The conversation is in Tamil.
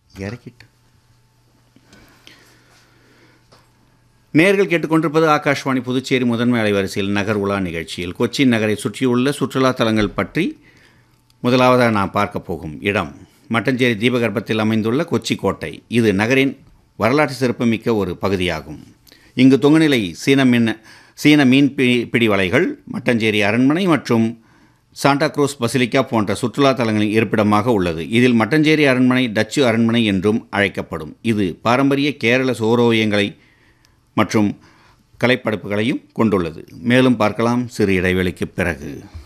இறக்கிட்டு நேர்கள் கேட்டுக்கொண்டிருப்பது ஆகாஷ்வாணி புதுச்சேரி முதன்மை அலைவரிசையில் நகர் உலா நிகழ்ச்சியில் கொச்சின் நகரை சுற்றியுள்ள சுற்றுலா தலங்கள் பற்றி முதலாவதாக நான் பார்க்க போகும் இடம் மட்டஞ்சேரி தீபகற்பத்தில் அமைந்துள்ள கொச்சி கோட்டை இது நகரின் வரலாற்று சிறப்புமிக்க ஒரு பகுதியாகும் இங்கு தொங்குநிலை சீன மீன் சீன மீன் பிடி பிடி வலைகள் மட்டஞ்சேரி அரண்மனை மற்றும் சாண்டா க்ரூஸ் பசிலிக்கா போன்ற சுற்றுலா தலங்களின் இருப்பிடமாக உள்ளது இதில் மட்டஞ்சேரி அரண்மனை டச்சு அரண்மனை என்றும் அழைக்கப்படும் இது பாரம்பரிய கேரள சோரோவியங்களை மற்றும் கலைப்படைப்புகளையும் கொண்டுள்ளது மேலும் பார்க்கலாம் சிறு இடைவெளிக்கு பிறகு